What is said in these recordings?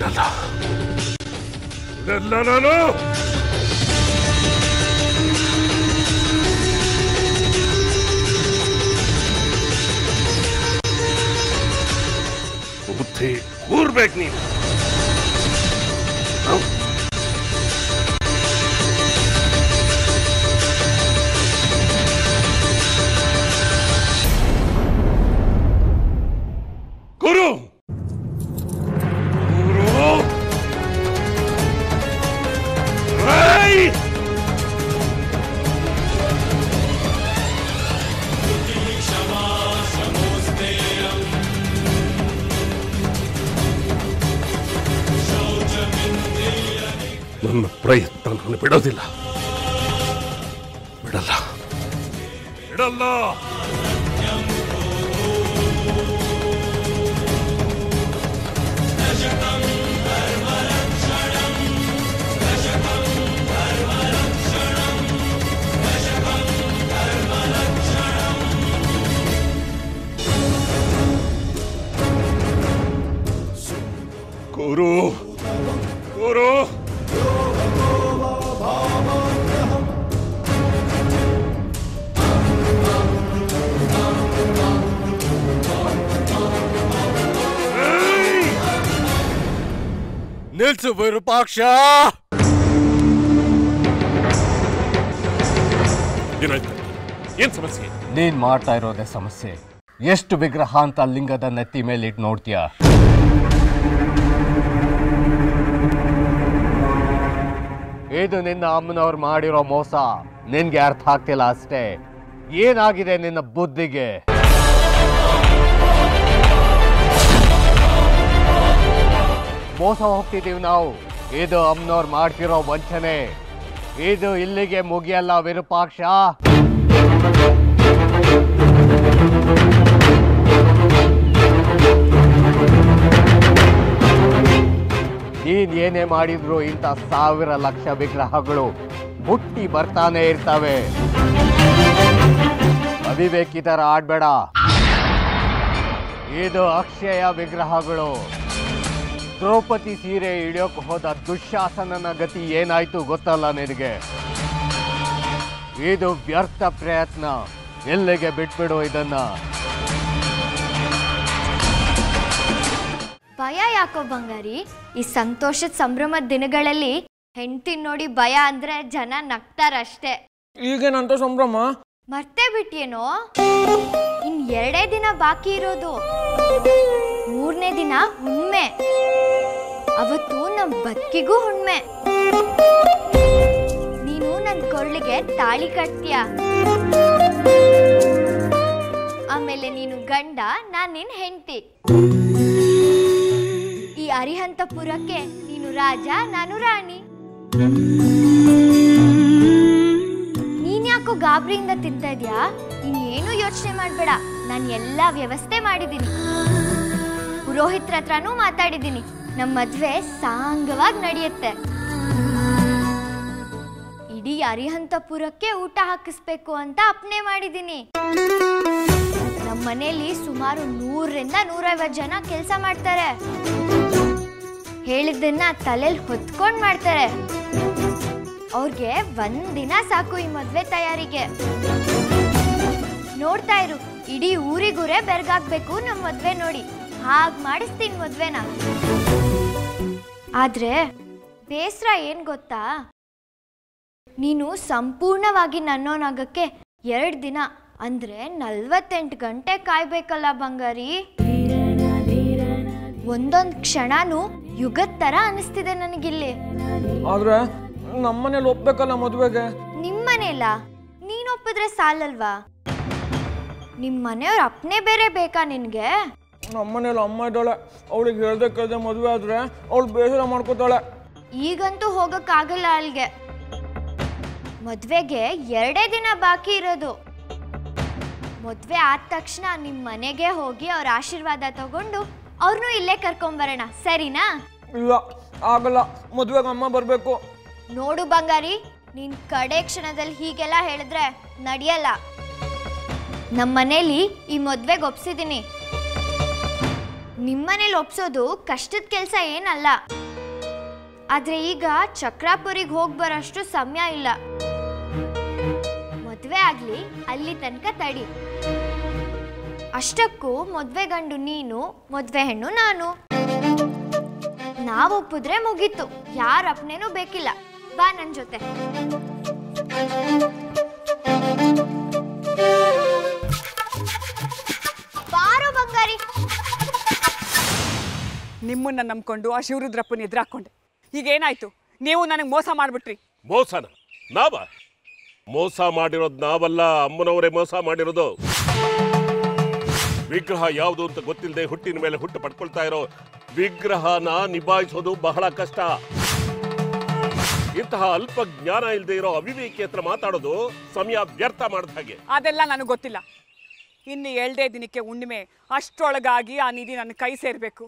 ಬಿಡಲ್ಲ ಬಿಡಲ್ಲ ನಾನು ಬುದ್ಧಿ ಕೂರ್ಬೇಕು ನೀನು ಹೌದ್. ಗುರು ಗುರು ಏಯ್! ನನ್ನ ಪ್ರಯತ್ನ ನಾನು ಬಿಡೋದಿಲ್ಲ ಬಿಡಲ್ಲ ಬಿಡಲ್ಲ ಗುರು ಗುರು ಏಯ್! ನಿಲ್ಸು ವಿರೂಪಾಕ್ಷ ಏನಾಯ್ತು ಏನ್ ಸಮಸ್ಯೆ ನೀನ್ ಮಾಡ್ತಾ ಇರೋದೇ ಸಮಸ್ಯೆ ಎಷ್ಟು ವಿಗ್ರಹ ಅಂತ ಲಿಂಗದ ನೆತ್ತಿ ಮೇಲೆ ಇಟ್ಟು ನೋಡ್ತೀಯ ಇದು ನಿನ್ನ ಅಮ್ಮನವ್ರು ಮಾಡಿರೋ ಮೋಸ ನಿನ್ಗೆ ಅರ್ಥ ಆಗ್ತಿಲ್ಲ ಅಷ್ಟೇ ಏನಾಗಿದೆ ನಿನ್ನ ಬುದ್ಧಿಗೆ ಮೋಸ ಹೋಗ್ತಿದೀವಿ ನಾವು ಇದು ಅಮ್ಮನವ್ರು ಮಾಡ್ತಿರೋ ವಂಚನೆ ಇದು ಇಲ್ಲಿಗೆ ಮುಗಿಯಲ್ಲ ವಿರೂಪಾಕ್ಷ ನೀನ್ ಏನೇ ಮಾಡಿದ್ರು ಇಂಥ ಸಾವಿರ ಲಕ್ಷ ವಿಗ್ರಹಗಳು ಮುಟ್ಟಿ ಬರ್ತಾನೆ ಇರ್ತವೆ ಅವಿವೇಕಿ ತರ ಆಡ್ಬೇಡ ಇದು ಅಕ್ಷಯ ವಿಗ್ರಹಗಳು ದ್ರೌಪದಿ ಸೀರೆ ಹಿಡಿಯೋಕ್ ಹೋದ ದುಶ್ಯಾಸನನ ಗತಿ ಏನಾಯ್ತು ಗೊತ್ತಲ್ಲ ನಿನಗೆ ಇದು ವ್ಯರ್ಥ ಪ್ರಯತ್ನ ಎಲ್ಲಿಗೆ ಬಿಟ್ಬಿಡು ಇದನ್ನ ಭಯ ಯಾಕೋ ಬಂಗಾರಿ ಈ ಸಂತೋಷದ ಸಂಭ್ರಮದ ದಿನಗಳಲ್ಲಿ ಹೆಂಡತಿ ನೋಡಿ ಭಯ ಅಂದ್ರೆ ಜನ ನಗ್ತಾರಷ್ಟೇ ಈಗೇನಂತ ಸಂಭ್ರಮ ಮರ್ತೇ ಬಿಟ್ಯೇನೋ ಇನ್ ಎರಡೇ ದಿನ ಬಾಕಿ ಇರೋದು ಮೂರನೇ ದಿನ ಹುಣ್ಮೆ ಅವತ್ತು ನಮ್ ಬದುಕಿಗೂ ಹುಣ್ಮೆ ನೀನು ನನ್ ಕೊರಳಿಗೆ ತಾಳಿ ಕಟ್ತೀಯ ಆಮೇಲೆ ನೀನು ಗಂಡ ನಾನ್ ನಿನ್ ಹೆಂಡತಿ ಈ ಅರಿಹಂತಪುರಕ್ಕೆ ನೀನು ರಾಜ ನಾನು ರಾಣಿ ನೀನ್ ಯಾಕೋ ಗಾಬರಿಯಿಂದ ತಿಂತಾ ಇದ್ಯಾ ನೀನ್ ಏನು ಯೋಚನೆ ಮಾಡ್ಬೇಡ ನಾನು ಎಲ್ಲ ವ್ಯವಸ್ಥೆ ಮಾಡಿದ್ದೀನಿ ಪುರೋಹಿತ್ರ ಹತ್ರನೂ ಮಾತಾಡಿದ್ದೀನಿ ನಮ್ಮ ಮದ್ವೆ ಸಾಂಗವಾಗಿ ನಡೆಯುತ್ತೆ ಇಡೀ ಅರಿಹಂತಪುರಕ್ಕೆ ಊಟ ಹಾಕಿಸ್ಬೇಕು ಅಂತ ಅಪ್ನೆ ಮಾಡಿದ್ದೀನಿ ನಮ್ಮ ಮನೆಯಲ್ಲಿ ಸುಮಾರು ನೂರರಿಂದ ನೂರೈವತ್ತು ಜನ ಕೆಲಸ ಮಾಡ್ತಾರೆ ಹೇಳಿದ್ದನ್ನ ತಲೆಯಲ್ಲಿ ಹೊತ್ಕೊಂಡ್ ಮಾಡ್ತಾರೆ ಅವ್ರಿಗೆ ಒಂದಿನ ಸಾಕು ಈ ಮದ್ವೆ ತಯಾರಿಗೆ ನೋಡ್ತಾ ಇರು ಇಡೀ ಊರಿಗೂರೇ ಬೆರ್ಗಾಗ್ಬೇಕು ನಮ್ಮ ಮದ್ವೆ ನೋಡಿ ಹಾಗ್ ಮಾಡಿಸ್ತೀನಿ ಮದ್ವೆನ ಆದ್ರೆ ಬೇಸರ ಏನ್ ಗೊತ್ತಾ ನೀನು ಸಂಪೂರ್ಣವಾಗಿ ನನ್ನೋನಾಗಕ್ಕೆ ಎರಡು ದಿನ ಅಂದ್ರೆ ನಲ್ವತ್ತೆಂಟು ಗಂಟೆ ಕಾಯ್ಬೇಕಲ್ಲ ಬಂಗಾರಿ ಒಂದೊಂದ್ ಕ್ಷಣನೂ ಯುಗದ ತರ ಅನಿಸ್ತಿದೆ ನನಗಿಲ್ಲಿ ಆದ್ರೆ ನಮ್ಮನೇಲಿ ಒಪ್ಬೇಕಲ್ಲ ಮದುವೆಗೆ ನಿಮ್ಮನೆಲ್ಲ ನೀನ್ ಒಪ್ಪಿದ್ರೆ ಸಾಲಲ್ವಾ ನಿಮ್ ಮನೆಯವ್ರ ಅಪ್ನೆ ಬೇರೆ ಬೇಕಾ ನಿನ್ಗೆ ನಮ್ಮನೇಲಿ ಅಮ್ಮ ಇದ್ದಾಳೆ ಅವಳಿಗೆ ಹೇಳ್ದೆ ಕೇಳ್ದೆ ಮದುವೆ ಆದ್ರೆ ಅವಳು ಬೇಸರ ಮಾಡ್ಕೋತಾಳೆ ಈಗಂತೂ ಹೋಗಕ್ಕಾಗಲ್ಲ ಅಲ್ಲಿಗೆ ಮದ್ವೆಗೆ ಎರಡೇ ದಿನ ಬಾಕಿ ಇರೋದು ಮದ್ವೆ ಆದ ತಕ್ಷಣ ನಿಮ್ ಮನೆಗೆ ಹೋಗಿ ಅವ್ರ ಆಶೀರ್ವಾದ ತಗೊಂಡು ಅವ್ರನ್ನೂ ಇಲ್ಲೇ ಕರ್ಕೊಂಬರೋಣ ಸರಿನಾ ಇಲ್ಲ ಆಗಲ್ಲ ಮದುವೆಗೆ ಅಮ್ಮ ಬರಬೇಕು ನೋಡು ಬಂಗಾರಿ ನೀನ್ ಕಡೆ ಕ್ಷಣದಲ್ಲಿ ಹೀಗೆಲ್ಲ ಹೇಳಿದ್ರೆ ನಡೆಯಲ್ಲ ನಮ್ಮ ಮನೇಲಿ ಈ ಮದ್ವೆಗೆ ಒಪ್ಸಿದ್ದೀನಿ ನಿಮ್ಮನೇಲಿ ಒಪ್ಸೋದು ಕಷ್ಟದ ಕೆಲಸ ಏನಲ್ಲ ಆದ್ರೆ ಈಗ ಚಕ್ರಾಪುರಿಗೆ ಹೋಗಿ ಬರೋಷ್ಟು ಸಮಯ ಇಲ್ಲ ಮದ್ವೆ ಆಗ್ಲಿ ಅಲ್ಲಿ ತನಕ ತಡಿ ಅಷ್ಟಕ್ಕೂ ಮದ್ವೆ ಗಂಡು ನೀನು ಮದ್ವೆ ಹೆಣ್ಣು ನಾನು ನಾವ್ ಒಪ್ಪಿದ್ರೆ ಮುಗೀತು ಯಾರ ಅಪ್ನೇನೂ ಬೇಕಿಲ್ಲ ಬಾ ನನ್ ಜೊತೆ ಬಾರೋ ಬಂಗಾರಿ ನಿಮ್ಮನ್ನ ನಂಬ್ಕೊಂಡು ಆ ಶಿವರುದ್ರಪ್ಪನ ಎದುರಾಕೊಂಡೆ ಈಗೇನಾಯ್ತು ನೀವು ನನಗೆ ಮೋಸ ಮಾಡಿಬಿಟ್ರಿ ಮೋಸನ ನಾವ ಮೋಸ ಮಾಡಿರೋದು ನಾವಲ್ಲ ಅಮ್ಮನವರೇ ಮೋಸ ಮಾಡಿರೋದು ವಿಗ್ರಹ ಯಾವುದು ಅಂತ ಗೊತ್ತಿಲ್ಲದೆ ಹುಟ್ಟಿನ ಮೇಲೆ ಹುಟ್ಟು ಪಡ್ಕೊಳ್ತಾ ಇರೋ ವಿಗ್ರಹನ ನಿಭಾಯಿಸೋದು ಬಹಳ ಕಷ್ಟ ಇಂತಹ ಅಲ್ಪ ಜ್ಞಾನ ಇಲ್ಲದೆ ಇರೋ ಅವಿವೇಕಿ ಹತ್ರ ಮಾತಾಡೋದು ಸಮಯ ವ್ಯರ್ಥ ಮಾಡಿದ ಹಾಗೆ ಅದೆಲ್ಲ ನನಗೆ ಗೊತ್ತಿಲ್ಲ ಇನ್ನು ಏಳದೇ ದಿನಕ್ಕೆ ಹುಣ್ಣಿಮೆ ಅಷ್ಟರೊಳಗಾಗಿ ಆ ನಿಧಿ ನನ್ನ ಕೈ ಸೇರಬೇಕು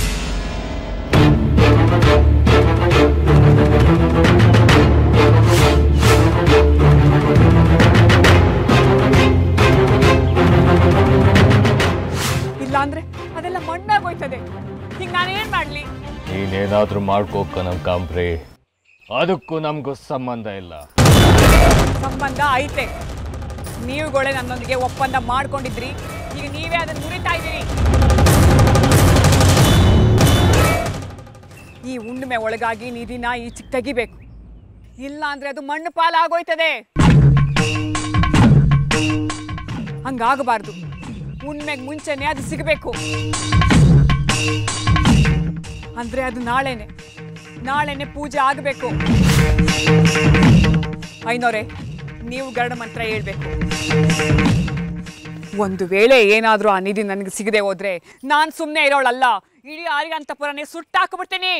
ಇಲ್ಲಾಂದ್ರೆ ಅದೆಲ್ಲ ಮಣ್ಣಾಗೋಯ್ತದೆ ಈಗ ನಾನೇನ್ ಮಾಡ್ಲಿ ನೀನೇನಾದ್ರೂ ಮಾಡ್ಕೋ ಕನಕಾಂಬ್ರಿ ಅದಕ್ಕೂ ನಮಗೂ ಸಂಬಂಧ ಇಲ್ಲ ಸಂಬಂಧ ಐತೆ ನೀವುಗಳೇ ನನ್ನೊಂದಿಗೆ ಒಪ್ಪಂದ ಮಾಡ್ಕೊಂಡಿದ್ರಿ ಈಗ ನೀವೇ ಅದನ್ನ ಮುರಿತಾ ಇದ್ದೀರಿ ಈ ಹುಣ್ಣಿಮೆ ಒಳಗಾಗಿ ನಿಧಿನ ಈಚೆಗೆ ತೆಗಿಬೇಕು ಇಲ್ಲ ಅಂದ್ರೆ ಅದು ಮಣ್ಣು ಪಾಲಾಗೋಯ್ತದೆ ಹಂಗಾಗಬಾರ್ದು ಹುಣ್ಣಿಮೆಗೆ ಮುಂಚೆನೆ ಅದು ಸಿಗಬೇಕು ಅಂದ್ರೆ ಅದು ನಾಳೆನೆ ನಾಳೆನೆ ಪೂಜೆ ಆಗಬೇಕು ಐನೋರೆ ನೀವು ಗರುಡ ಮಂತ್ರ ಹೇಳ್ಬೇಕು ಒಂದು ವೇಳೆ ಏನಾದರೂ ಆ ನಿಧಿ ನನಗೆ ಸಿಗದೆ ಹೋದ್ರೆ ನಾನು ಸುಮ್ಮನೆ ಇರೋಳಲ್ಲ ಇಡೀ ಆರ್ಯಂತಪುರನೇ ಸುಟ್ಟಾಕ್ಬಿಡ್ತೀನಿ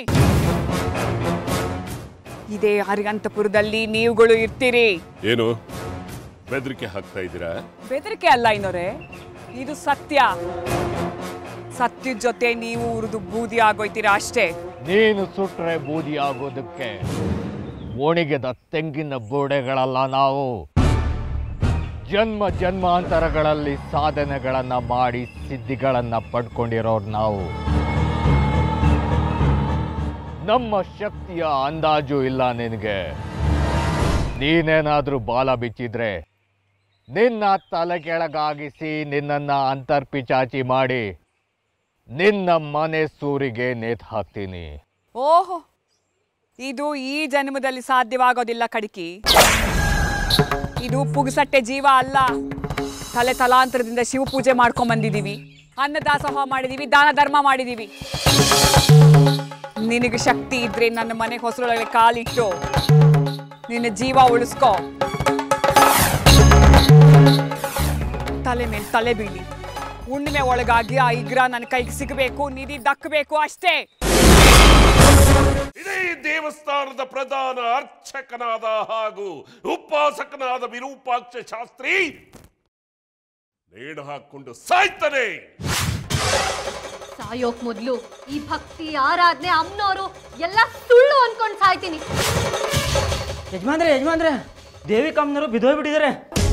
ಇದೇ ಆರ್ಯಂತಪುರದಲ್ಲಿ ನೀವುಗಳು ಇರ್ತೀರಿ ಏನು ಬೆದರಿಕೆ ಹಾಕ್ತಾ ಇದ್ದೀರಾ ಬೆದರಿಕೆ ಅಲ್ಲ ಐನೋರೆ ಇದು ಸತ್ಯ ಸತ್ಯದ ಜೊತೆ ನೀವು ಉರಿದು ಬೂದಿ ಆಗೋಯ್ತೀರಾ ಅಷ್ಟೇ ನೀನು ಸುಟ್ರೆ ಬೂದಿ ಆಗೋದಕ್ಕೆ ಒಣಗಿದ ತೆಂಗಿನ ಬೋಡೆಗಳಲ್ಲ ನಾವು ಜನ್ಮ ಜನ್ಮಾಂತರಗಳಲ್ಲಿ ಸಾಧನೆಗಳನ್ನ ಮಾಡಿ ಸಿದ್ಧಿಗಳನ್ನ ಪಡ್ಕೊಂಡಿರೋರು ನಾವು ನಮ್ಮ ಶಕ್ತಿಯ ಅಂದಾಜು ಇಲ್ಲ ನಿನಗೆ ನೀನೇನಾದ್ರೂ ಬಾಲ ಬಿಚ್ಚಿದ್ರೆ ನಿನ್ನ ತಲೆ ಕೆಳಗಾಗಿಸಿ ನಿನ್ನನ್ನ ಅಂತರ್ಪಿಚಾಚಿ ಮಾಡಿ ನಿನ್ನ ಮನೆ ಸೂರಿಗೆ ನೇತ್ ಹಾಕ್ತೀನಿ ಓಹೋ ಇದು ಈ ಜನ್ಮದಲ್ಲಿ ಸಾಧ್ಯವಾಗೋದಿಲ್ಲ ಕಡಿಕಿ ಇದು ಪುಗ್ಸಟ್ಟೆ ಜೀವ ಅಲ್ಲ ತಲೆ ತಲಾಂತರದಿಂದ ಶಿವ ಪೂಜೆ ಮಾಡ್ಕೊಂಡ್ ಬಂದಿದೀವಿ ಅನ್ನದಾಸೋಹ ಮಾಡಿದೀವಿ ದಾನ ಧರ್ಮ ಮಾಡಿದೀವಿ ನಿನಗೆ ಶಕ್ತಿ ಇದ್ರೆ ನನ್ನ ಮನೆ ಹೊಸರೊಳಗೆ ಕಾಲಿಟ್ಟು ನಿನ್ನ ಜೀವ ಉಳಿಸ್ಕೋ ತಲೆ ಮೇಲೆ ತಲೆ ಬೀಳಿ ಹುಣ್ಣಿಮೆ ಒಳಗಾಗಿ ಆ ಇಗ್ರ ನನ್ನ ಕೈಗೆ ಸಿಗಬೇಕು ನಿಧಿ ದಕ್ಕಬೇಕು ಅಷ್ಟೇ ಇದೇ ದೇವಸ್ಥಾನದ ಪ್ರಧಾನ ಅರ್ಚಕನಾದ ಹಾಗೂ ಉಪಾಸಕನಾದ ವಿರೂಪಾಕ್ಷ ಶಾಸ್ತ್ರಿ ನೇಣು ಹಾಕೊಂಡು ಸಾಯ್ತಾನೆ ಸಾಯೋಕ್ ಮೊದ್ಲು ಈ ಭಕ್ತಿ ಆರಾಧನೆ ಅಮ್ಮನವರು ಎಲ್ಲ ಸುಳ್ಳು ಅನ್ಕೊಂಡ್ ಸಾಯ್ತೀನಿ ಯಜಮಾನ್ರೆ ಯಜಮಾನ್ರೆ ದೇವಿ ಕಾಮನವರು ಬಿದ್ದೋಗ್ಬಿಟ್ಟಿದ್ದಾರೆ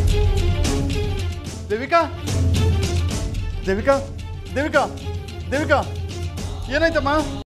ದೇವಿಕಾ ದೇವಿಕಾ ದೇವಿಕಾ ದೇವಿಕಾ ಏನಾಯ್ತಮ್ಮ